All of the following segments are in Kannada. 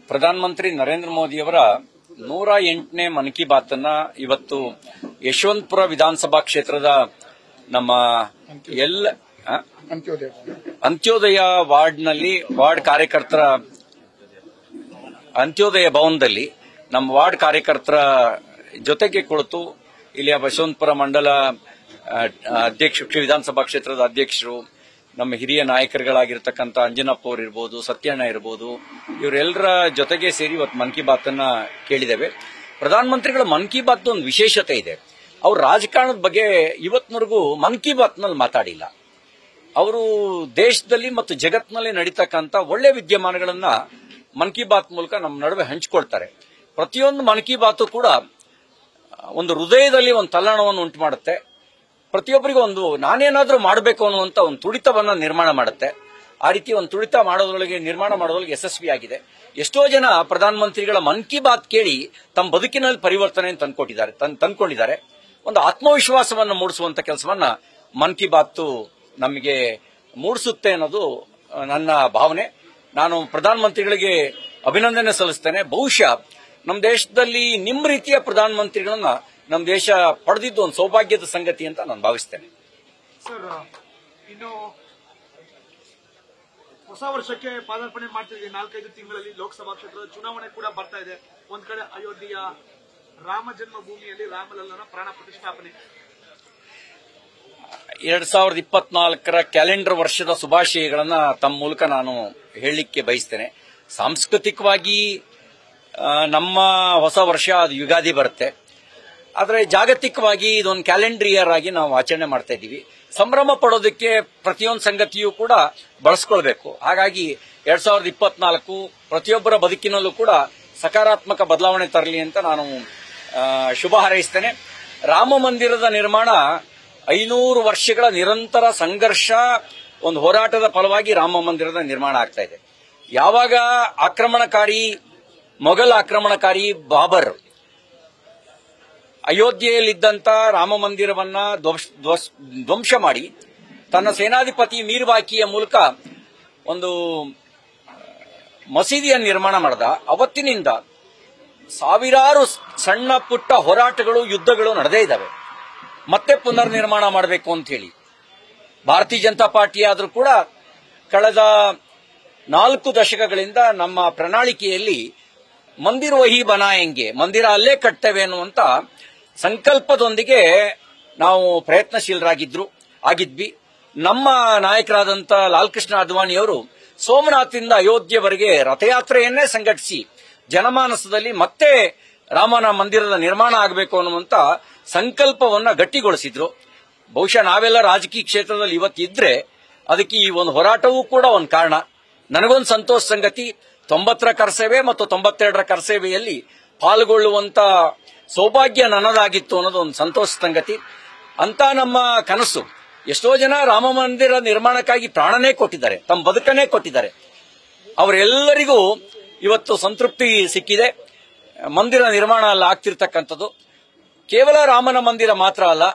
ಪ್ರಧಾನಮಂತ್ರಿ ನರೇಂದ್ರ ಮೋದಿಯವರ ನೂರ ಎಂಟನೇ ಮನ್ ಕಿ ಬಾತ್ ಅನ್ನ ಇವತ್ತು ಯಶವಂತಪುರ ವಿಧಾನಸಭಾ ಕ್ಷೇತ್ರದ ನಮ್ಮ ಎಲ್ಲ ಆ? ಅಂತ್ಯೋದಯ ಅಂತ್ಯೋದಯ ವಾರ್ಡ್ನಲ್ಲಿ ವಾರ್ಡ್ ಕಾರ್ಯಕರ್ತರ ಅಂತ್ಯೋದಯ ಭವನದಲ್ಲಿ ನಮ್ಮ ವಾರ್ಡ್ ಕಾರ್ಯಕರ್ತರ ಜೊತೆಗೆ ಕುಳಿತು ಇಲ್ಲಿಯ ಬಸವಂತಪುರ ಮಂಡಲ ಆ, ಅಧ್ಯಕ್ಷ ವಿಧಾನಸಭಾ ಕ್ಷೇತ್ರದ ಅಧ್ಯಕ್ಷರು ನಮ್ಮ ಹಿರಿಯ ನಾಯಕರುಗಳಾಗಿರ್ತಕ್ಕಂಥ ಅಂಜನಪ್ಪ ಅವರು ಇರ್ಬೋದು ಸತ್ಯಣ್ಣ ಇರ್ಬೋದು ಇವರೆಲ್ಲರ ಜೊತೆಗೆ ಸೇರಿ ಇವತ್ತು ಮನ್ ಕಿ ಬಾತ್ ಅನ್ನ ಕೇಳಿದ್ದೇವೆ ಪ್ರಧಾನಮಂತ್ರಿಗಳ ಮನ್ ಕಿ ಬಾತ್ ಒಂದು ವಿಶೇಷತೆ ಇದೆ ಅವ್ರು ರಾಜಕಾರಣದ ಬಗ್ಗೆ ಇವತ್ತಿನವರೆಗೂ ಮನ್ ಕಿ ಬಾತ್ನಲ್ಲಿ ಮಾತಾಡಿಲ್ಲ ಅವರು ದೇಶದಲ್ಲಿ ಮತ್ತು ಜಗತ್ತಿನಲ್ಲಿ ನಡೀತಕ್ಕಂಥ ಒಳ್ಳೆ ವಿದ್ಯಮಾನಗಳನ್ನ ಮನ್ ಕಿ ಬಾತ್ ಮೂಲಕ ನಮ್ಮ ನಡುವೆ ಹಂಚಿಕೊಳ್ತಾರೆ ಪ್ರತಿಯೊಂದು ಮನ್ ಕಿ ಬಾತು ಕೂಡ ಒಂದು ಹೃದಯದಲ್ಲಿ ಒಂದು ತಲ್ಲಣವನ್ನು ಉಂಟು ಮಾಡುತ್ತೆ ಪ್ರತಿಯೊಬ್ಬರಿಗೂ ಒಂದು ನಾನೇನಾದ್ರೂ ಮಾಡಬೇಕು ಅನ್ನುವಂತ ಒಂದು ತುಡಿತವನ್ನ ನಿರ್ಮಾಣ ಮಾಡುತ್ತೆ ಆ ರೀತಿ ಒಂದು ತುಡಿತ ಮಾಡೋದ್ರೊಳಗೆ ನಿರ್ಮಾಣ ಮಾಡೋದ್ರೊಳಗೆ ಯಶಸ್ವಿಯಾಗಿದೆ ಎಷ್ಟೋ ಜನ ಪ್ರಧಾನಮಂತ್ರಿಗಳ ಮನ್ ಕಿ ಬಾತ್ ಕೇಳಿ ತಮ್ಮ ಬದುಕಿನಲ್ಲಿ ಪರಿವರ್ತನೆ ತಂದ್ಕೊಟ್ಟಿದ್ದಾರೆ ತನ್- ತಂದ್ಕೊಂಡಿದ್ದಾರೆ ಒಂದು ಆತ್ಮವಿಶ್ವಾಸವನ್ನು ಮೂಡಿಸುವಂತ ಕೆಲಸವನ್ನ ಮನ್ ಕಿ ಬಾತ್ ನಮಗೆ ಮೂಡಿಸುತ್ತೆ ಅನ್ನೋದು ಆ, ನನ್ನ ಭಾವನೆ ನಾನು ಪ್ರಧಾನಮಂತ್ರಿಗಳಿಗೆ ಅಭಿನಂದನೆ ಸಲ್ಲಿಸ್ತೇನೆ ಬಹುಶಃ ನಮ್ಮ ದೇಶದಲ್ಲಿ ನಿಮ್ಮ ರೀತಿಯ ಪ್ರಧಾನಮಂತ್ರಿಗಳನ್ನ ನಮ್ಮ ದೇಶ ಪಡೆದಿದ್ದು ಒಂದು ಸೌಭಾಗ್ಯದ ಸಂಗತಿ ಅಂತ ನಾನು ಭಾವಿಸ್ತೇನೆ ಸರ್ ಇನ್ನು ಹೊಸ ವರ್ಷಕ್ಕೆ ಪಾದಾರ್ಪಣೆ ಮಾಡ್ತಿದ್ವಿ ನಾಲ್ಕೈದು ತಿಂಗಳಲ್ಲಿ ಲೋಕಸಭಾ ಕ್ಷೇತ್ರದ ಚುನಾವಣೆ ಕೂಡ ಬರ್ತಾ ಇದೆ ಒಂದ್ ಕಡೆ ಅಯೋಧ್ಯೆಯ ರಾಮ ಜನ್ಮಭೂಮಿಯಲ್ಲಿ ರಾಮಲಲ್ಲನ ಪ್ರಾಣ ಪ್ರತಿಷ್ಠಾಪನೆ ಎರಡ್ ಸಾವಿರದ ಇಪ್ಪತ್ನಾಲ್ಕರ ಕ್ಯಾಲೆಂಡರ್ ವರ್ಷದ ಶುಭಾಶಯಗಳನ್ನ ತಮ್ಮ ಮೂಲಕ ನಾನು ಹೇಳಲಿಕ್ಕೆ ಬಯಸ್ತೇನೆ ಸಾಂಸ್ಕೃತಿಕವಾಗಿ ಆ, ನಮ್ಮ ಹೊಸ ವರ್ಷ ಅದು ಯುಗಾದಿ ಬರುತ್ತೆ ಆದರೆ ಜಾಗತಿಕವಾಗಿ ಇದೊಂದು ಕ್ಯಾಲೆಂಡರ್ ಇಯರ್ ಆಗಿ ನಾವು ಆಚರಣೆ ಮಾಡ್ತಾ ಇದ್ದೀವಿ ಸಂಭ್ರಮ ಪಡೋದಕ್ಕೆ ಪ್ರತಿಯೊಂದು ಸಂಗತಿಯೂ ಕೂಡ ಬಳಸ್ಕೊಳ್ಬೇಕು ಹಾಗಾಗಿ ಎರಡ್ ಸಾವಿರದ ಇಪ್ಪತ್ನಾಲ್ಕು ಪ್ರತಿಯೊಬ್ಬರ ಬದುಕಿನಲ್ಲೂ ಕೂಡ ಸಕಾರಾತ್ಮಕ ಬದಲಾವಣೆ ತರಲಿ ಅಂತ ನಾನು ಆ, ಶುಭ ಹಾರೈಸ್ತೇನೆ ರಾಮ ಮಂದಿರದ ನಿರ್ಮಾಣ ಐನೂರು ವರ್ಷಗಳ ನಿರಂತರ ಸಂಘರ್ಷ ಒಂದು ಹೋರಾಟದ ಫಲವಾಗಿ ರಾಮ ಮಂದಿರದ ನಿರ್ಮಾಣ ಆಗ್ತಾ ಇದೆ ಯಾವಾಗ ಆಕ್ರಮಣಕಾರಿ ಮೊಘಲ್ ಆಕ್ರಮಣಕಾರಿ ಬಾಬರ್ ಅಯೋಧ್ಯೆಯಲ್ಲಿದ್ದಂತ ರಾಮ ಮಂದಿರವನ್ನ ಧ್ವಂಸ- ಧ್ವಸ್- ಧ್ವಂಸ ಮಾಡಿ ತನ್ನ ಸೇನಾಧಿಪತಿ ಮೀರ್ವಾಕಿಯ ಮೂಲಕ ಒಂದು ಮಸೀದಿಯನ್ನು ನಿರ್ಮಾಣ ಮಾಡಿದ ಅವತ್ತಿನಿಂದ ಸಾವಿರಾರು ಸಣ್ಣ ಪುಟ್ಟ ಹೋರಾಟಗಳು ಯುದ್ಧಗಳು ನಡೆದೇ ಇದ್ದಾವೆ ಮತ್ತೆ ಪುನರ್ ನಿರ್ಮಾಣ ಮಾಡಬೇಕು ಅಂತ ಹೇಳಿ ಭಾರತೀಯ ಜನತಾ ಪಾರ್ಟಿ ಆದರೂ ಕೂಡ ಕಳೆದ ನಾಲ್ಕು ದಶಕಗಳಿಂದ ನಮ್ಮ ಪ್ರಣಾಳಿಕೆಯಲ್ಲಿ ಮಂದಿರ ವಹಿ ಬನಾಯಂಗೆ ಮಂದಿರ ಅಲ್ಲೇ ಕಟ್ತೇವೆ ಅನ್ನುವಂತ ಸಂಕಲ್ಪದೊಂದಿಗೆ ನಾವು ಪ್ರಯತ್ನಶೀಲರಾಗಿದ್ರು ಆಗಿದ್ವಿ ನಮ್ಮ ನಾಯಕರಾದಂತ ಲಾಲ್ ಕೃಷ್ಣ ಅದ್ವಾನಿಯವರು ಸೋಮನಾಥದಿಂದ ಅಯೋಧ್ಯೆವರೆಗೆ ರಥಯಾತ್ರೆಯನ್ನೇ ಸಂಘಟಿಸಿ ಜನಮಾನಸದಲ್ಲಿ ಮತ್ತೆ ರಾಮನ ಮಂದಿರದ ನಿರ್ಮಾಣ ಆಗಬೇಕು ಅನ್ನುವಂತ ಸಂಕಲ್ಪವನ್ನ ಗಟ್ಟಿಗೊಳಿಸಿದ್ರು ಬಹುಶಃ ನಾವೆಲ್ಲ ರಾಜಕೀಯ ಕ್ಷೇತ್ರದಲ್ಲಿ ಇವತ್ತಿದ್ರೆ ಅದಕ್ಕೆ ಈ ಒಂದು ಹೋರಾಟವೂ ಕೂಡ ಒಂದು ಕಾರಣ ನನಗೊಂದು ಸಂತೋಷ ಸಂಗತಿ ತೊಂಬತ್ತರ ಕರ್ಸೇವೆ ಮತ್ತು ತೊಂಬತ್ತೆರಡರ ಕರ್ಸೇವೆಯಲ್ಲಿ ಪಾಲ್ಗೊಳ್ಳುವಂತ ಸೌಭಾಗ್ಯ ನನ್ನದಾಗಿತ್ತು ಅನ್ನೋದು ಒಂದು ಸಂತೋಷ ಸಂಗತಿ ಅಂತ ನಮ್ಮ ಕನಸು ಎಷ್ಟೋ ಜನ ರಾಮ ಮಂದಿರ ನಿರ್ಮಾಣಕ್ಕಾಗಿ ಪ್ರಾಣನೇ ಕೊಟ್ಟಿದ್ದಾರೆ ತಮ್ಮ ಬದುಕನ್ನೇ ಕೊಟ್ಟಿದ್ದಾರೆ ಅವರೆಲ್ಲರಿಗೂ ಇವತ್ತು ಸಂತೃಪ್ತಿ ಸಿಕ್ಕಿದೆ ಮಂದಿರ ನಿರ್ಮಾಣ ಅಲ್ಲ ಆಗ್ತಿರ್ತಕ್ಕಂಥದ್ದು ಕೇವಲ ರಾಮನ ಮಂದಿರ ಮಾತ್ರ ಅಲ್ಲ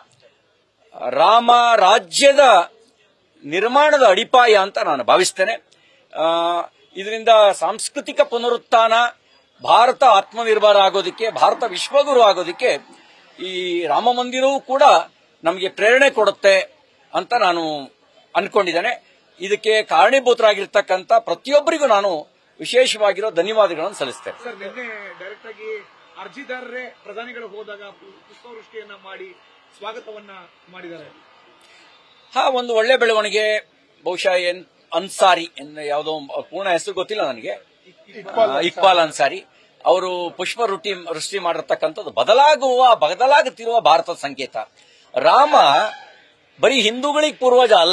ರಾಮ ರಾಜ್ಯದ ನಿರ್ಮಾಣದ ಅಡಿಪಾಯ ಅಂತ ನಾನು ಭಾವಿಸ್ತೇನೆ ಆ, ಇದರಿಂದ ಸಾಂಸ್ಕೃತಿಕ ಪುನರುತ್ಥಾನ ಭಾರತ ಆತ್ಮನಿರ್ಭರ ಆಗೋದಕ್ಕೆ ಭಾರತ ವಿಶ್ವಗುರು ಆಗೋದಕ್ಕೆ ಈ ರಾಮ ಮಂದಿರವೂ ಕೂಡ ನಮಗೆ ಪ್ರೇರಣೆ ಕೊಡುತ್ತೆ ಅಂತ ನಾನು ಅನ್ಕೊಂಡಿದ್ದೇನೆ ಇದಕ್ಕೆ ಕಾರಣೀಭೂತರಾಗಿರ್ತಕ್ಕಂಥ ಪ್ರತಿಯೊಬ್ಬರಿಗೂ ನಾನು ವಿಶೇಷವಾಗಿರೋ ಧನ್ಯವಾದಗಳನ್ನು ಸಲ್ಲಿಸ್ತೇನೆ ಸರ್ ನಿನ್ನೆ ಡೈರೆಕ್ಟ್ ಆಗಿ ಅರ್ಜಿದಾರರೇ ಪ್ರಧಾನಿಗಳು ಹೋದಾಗ ಪುಷ್ಪವೃಷ್ಟಿಯನ್ನ ಮಾಡಿ ಸ್ವಾಗತವನ್ನ ಮಾಡಿದ್ದಾರೆ ಹಾ ಒಂದು ಒಳ್ಳೆ ಬೆಳವಣಿಗೆ ಬಹುಶಃ ಏನ್ ಅನ್ಸಾರಿ ಎನ್ನ ಯಾವುದೋ ಪೂರ್ಣ ಹೆಸರು ಗೊತ್ತಿಲ್ಲ ನನಗೆ ಆ, ಇಕ್ಬಾಲ್ ಅನ್ಸಾರಿ ಅವರು ಪುಷ್ಪ ವೃಷ್ಟಿ ವೃಷ್ಟಿ ಮಾಡಿರ್ತಕ್ಕಂಥದ್ದು ಬದಲಾಗುವ ಬದಲಾಗುತ್ತಿರುವ ಭಾರತದ ಸಂಕೇತ ರಾಮ ಬರೀ ಹಿಂದೂಗಳಿಗೆ ಪೂರ್ವಜ ಅಲ್ಲ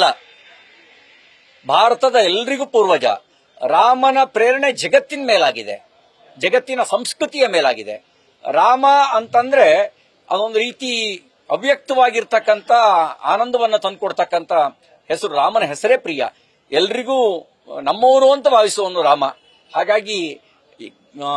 ಭಾರತದ ಎಲ್ರಿಗೂ ಪೂರ್ವಜ ರಾಮನ ಪ್ರೇರಣೆ ಜಗತ್ತಿನ ಮೇಲಾಗಿದೆ ಜಗತ್ತಿನ ಸಂಸ್ಕೃತಿಯ ಮೇಲಾಗಿದೆ ರಾಮ ಅಂತಂದ್ರೆ ಅದೊಂದು ರೀತಿ ಅವ್ಯಕ್ತವಾಗಿರ್ತಕ್ಕಂಥ ಆನಂದವನ್ನ ತಂದ್ಕೊಡ್ತಕ್ಕಂಥ ಹೆಸರು ರಾಮನ ಹೆಸರೇ ಪ್ರಿಯ ಎಲ್ರಿಗೂ ನಮ್ಮವರು ಅಂತ ಭಾವಿಸುವನು ರಾಮ ಹಾಗಾಗಿ ಈ, ಆ,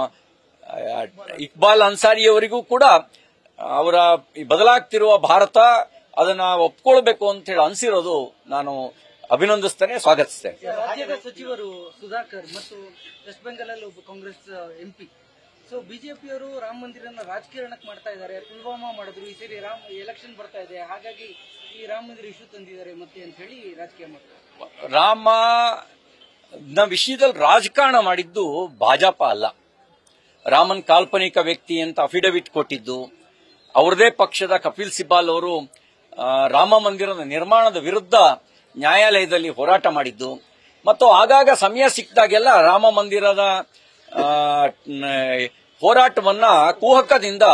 ಇಕ್ಬಾಲ್ ಅನ್ಸಾರಿಯವರಿಗೂ ಕೂಡ ಅವರ ಈ ಬದಲಾಗ್ತಿರುವ ಭಾರತ ಅದನ್ನ ಒಪ್ಕೊಳ್ಬೇಕು ಅಂತ ಹೇಳಿ ಅನ್ಸಿರೋದು ನಾನು ಅಭಿನಂದಿಸ್ತೇನೆ ಸ್ವಾಗತಿಸ್ತೇನೆ ರಾಜ್ಯದ ಸಚಿವರು ಸುಧಾಕರ್ ಮತ್ತು ವೆಸ್ಟ್ ಬೆಂಗಾಲ್ ಅಲ್ಲಿ ಒಬ್ಬ ಕಾಂಗ್ರೆಸ್ ಎಂಪಿ ಸೊ ಬಿಜೆಪಿಯವರು ರಾಮ ಮಂದಿರನ ರಾಜಕೀರಣಕ್ಕೆ ಮಾಡ್ತಾ ಇದ್ದಾರೆ ಪುಲ್ವಾಮಾ ಮಾಡಿದ್ರು ಈ ಸರಿ ರಾಮ್ ಎಲೆಕ್ಷನ್ ಬರ್ತಾ ಇದೆ ಹಾಗಾಗಿ ಈ ರಾಮ ಮಂದಿರ ಇಶ್ಯೂ ತಂದಿದ್ದಾರೆ ಮತ್ತೆ ಅಂತ ಹೇಳಿ ರಾಜಕೀಯ ಮಾಡ್ತಾರೆ ರಾಮ ನ ವಿಷಯದಲ್ಲಿ ರಾಜಕಾರಣ ಮಾಡಿದ್ದು ಭಾಜಪ ಅಲ್ಲ ರಾಮನ್ ಕಾಲ್ಪನಿಕ ವ್ಯಕ್ತಿ ಅಂತ ಅಫಿಡವಿಟ್ ಕೊಟ್ಟಿದ್ದು ಅವರದೇ ಪಕ್ಷದ ಕಪಿಲ್ ಸಿಬಾಲ್ ಅವರು ಆ, ರಾಮ ಮಂದಿರದ ನಿರ್ಮಾಣದ ವಿರುದ್ಧ ನ್ಯಾಯಾಲಯದಲ್ಲಿ ಹೋರಾಟ ಮಾಡಿದ್ದು ಮತ್ತು ಆಗಾಗ ಸಮಯ ಸಿಕ್ಕಿದಾಗೆಲ್ಲ ರಾಮ ಮಂದಿರದ ಆ, ನ- ಹೋರಾಟವನ್ನ ಕುಹಕದಿಂದ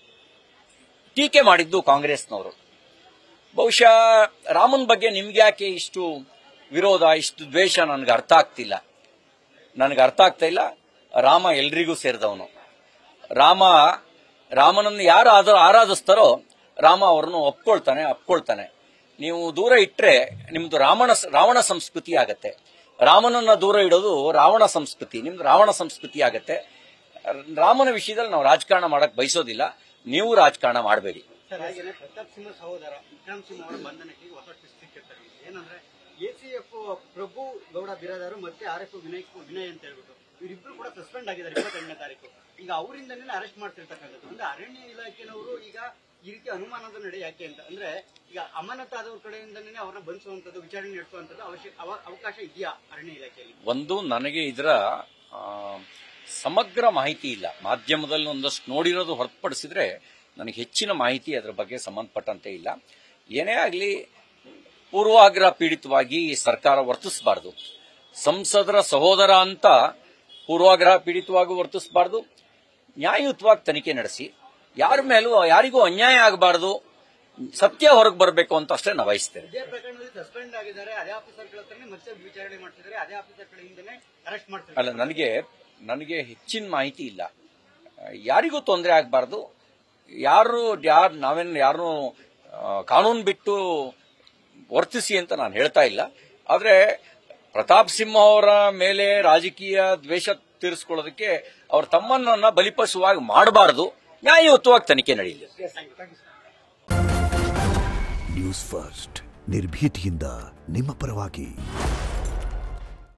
ಟೀಕೆ ಮಾಡಿದ್ದು ಕಾಂಗ್ರೆಸ್ನವರು ಬಹುಶಃ ರಾಮನ್ ಬಗ್ಗೆ ನಿಮ್ಗೆ ಯಾಕೆ ಇಷ್ಟು ವಿರೋಧ ಇಷ್ಟು ದ್ವೇಷ ನನಗೆ ಅರ್ಥ ಆಗ್ತಿಲ್ಲ ನನಗೆ ಅರ್ಥ ಆಗ್ತಾ ಇಲ್ಲ ರಾಮ ಎಲ್ರಿಗೂ ಸೇರಿದವನು ರಾಮ ರಾಮನನ್ನು ಯಾರು ಆದ ಆರಾಧಿಸ್ತಾರೋ ರಾಮ ಅವರನ್ನು ಒಪ್ಕೊಳ್ತಾನೆ ಅಪ್ಕೊಳ್ತಾನೆ ನೀವು ದೂರ ಇಟ್ರೆ ನಿಮ್ದು ರಾವಣ ರಾವಣ ಸಂಸ್ಕೃತಿ ಆಗತ್ತೆ ರಾಮನನ್ನ ದೂರ ಇಡೋದು ರಾವಣ ಸಂಸ್ಕೃತಿ ನಿಮ್ದು ರಾವಣ ಸಂಸ್ಕೃತಿ ಆಗತ್ತೆ ರಾಮನ ವಿಷಯದಲ್ಲಿ ನಾವು ರಾಜಕಾರಣ ಮಾಡಕ್ ಬಯಸೋದಿಲ್ಲ ನೀವು ರಾಜಕಾರಣ ಮಾಡಬೇಡಿ ಸರ್ ಹಾಗೇನೆ ಪ್ರತಾಪ್ ಸಿಂಹ ಸಹೋದರ ವಿಕ್ರಮ್ ಸಿಂಹ ಅವರ ಬಂಧನಕ್ಕೆ ಈಗ ಹೊಸ ಟ್ವಿಸ್ಟ್ ಸಿಕ್ಕಿರ್ತಾರೆ ಏನಂದ್ರೆ ಎಸಿಎಫ್ ಪ್ರಭು ಗೌಡ ಬಿರಾದಾರು ಮತ್ತೆ ಆರ್ ಎಫ್ ವಿನಯ್ ವಿನಯ್ ಅಂತ ಹೇಳ್ಬಿಟ್ಟು ಇವರಿಬ್ರು ಕೂಡ ಸಸ್ಪೆಂಡ್ ಆಗಿದ್ದಾರೆ ಇಪ್ಪತ್ತೆಂಟನೇ ತಾರೀಕು ಈಗ ಅವರಿಂದನೇ ಅರೆಸ್ಟ್ ಮಾಡ್ತಿರ್ತಕ್ಕಂಥದ್ದು ಅಂದ್ರೆ ಅರಣ್ಯ ಇಲಾಖೆನವರು ಈಗ ಈ ರೀತಿ ಅನುಮಾನದ ನಡೆ ಯಾಕೆ ಅಂತ ಅಂದ್ರೆ ಈಗ ಅಮಾನತಾದವ್ರ ಕಡೆಯಿಂದನೇ ಅವ್ರನ್ನ ಬಂಧಿಸುವಂತದ್ದು ವಿಚಾರಣೆ ನಡೆಸುವಂತದ್ದು ಅವಶ್ಯ ಅವ- ಅವಕಾಶ ಇದೆಯಾ ಅರಣ್ಯ ಇಲಾಖೆಯಲ್ಲಿ ಒಂದು ನನಗೆ ಇದರ ಆ, ಸಮಗ್ರ ಮಾಹಿತಿ ಇಲ್ಲ ಮಾಧ್ಯಮದಲ್ಲಿ ಒಂದಷ್ಟು ನೋಡಿರೋದು ಹೊರತುಪಡಿಸಿದ್ರೆ ನನಗೆ ಹೆಚ್ಚಿನ ಮಾಹಿತಿ ಅದರ ಬಗ್ಗೆ ಸಂಬಂಧಪಟ್ಟಂತೆ ಇಲ್ಲ ಏನೇ ಆಗಲಿ ಪೂರ್ವಾಗ್ರಹ ಪೀಡಿತವಾಗಿ ಸರ್ಕಾರ ವರ್ತಿಸಬಾರದು ಸಂಸದರ ಸಹೋದರ ಅಂತ ಪೂರ್ವಾಗ್ರಹ ಪೀಡಿತವಾಗಿ ವರ್ತಿಸಬಾರದು ನ್ಯಾಯಯುತವಾಗಿ ತನಿಖೆ ನಡೆಸಿ ಯಾರ ಮೇಲೂ ಯಾರಿಗೂ ಅನ್ಯಾಯ ಆಗಬಾರದು ಸತ್ಯ ಹೊರಗೆ ಬರಬೇಕು ಅಂತ ಅಷ್ಟೇ ನಾವು ಬಯಸ್ತೇವೆ ಇದೇ ಪ್ರಕರಣದಲ್ಲಿ ಸಸ್ಪೆಂಡ್ ಆಗಿದ್ದಾರೆ ಅದೇ ಆಫೀಸರ್ಗಳ ಹತ್ರನೇ ಮತ್ತೆ ವಿಚಾರಣೆ ಮಾಡ್ತಿದ್ದಾರೆ ಅದೇ ಆಫೀಸರ್ ಕಡೆಯಿಂದನೇ ಅರೆಸ್ಟ್ ಮಾಡ್ತಿದ್ದಾರೆ ಅಲ್ಲ ನನಗೆ ನನಗೆ ಹೆಚ್ಚಿನ ಮಾಹಿತಿ ಇಲ್ಲ ಯಾರಿಗೂ ತೊಂದರೆ ಆಗಬಾರ್ದು ಯಾರು ಯಾರು ನಾವೇನು ಯಾರು ಕಾನೂನು ಬಿಟ್ಟು ವರ್ತಿಸಿ ಅಂತ ನಾನು ಹೇಳ್ತಾ ಇಲ್ಲ ಆದರೆ ಪ್ರತಾಪ್ ಸಿಂಹ ಅವರ ಮೇಲೆ ರಾಜಕೀಯ ದ್ವೇಷ ತೀರಿಸ್ಕೊಳ್ಳೋದಕ್ಕೆ ಅವ್ರ ತಮ್ಮನನ್ನ ಬಲಿಪಶುವಾಗಿ ಮಾಡಬಾರದು ನ್ಯಾಯಯುತವಾಗಿ ತನಿಖೆ ನಡೆಯಲಿ ನ್ಯೂಸ್ ಫಸ್ಟ್ ನಿರ್ಭೀತಿಯಿಂದ ನಿಮ್ಮ ಪರವಾಗಿ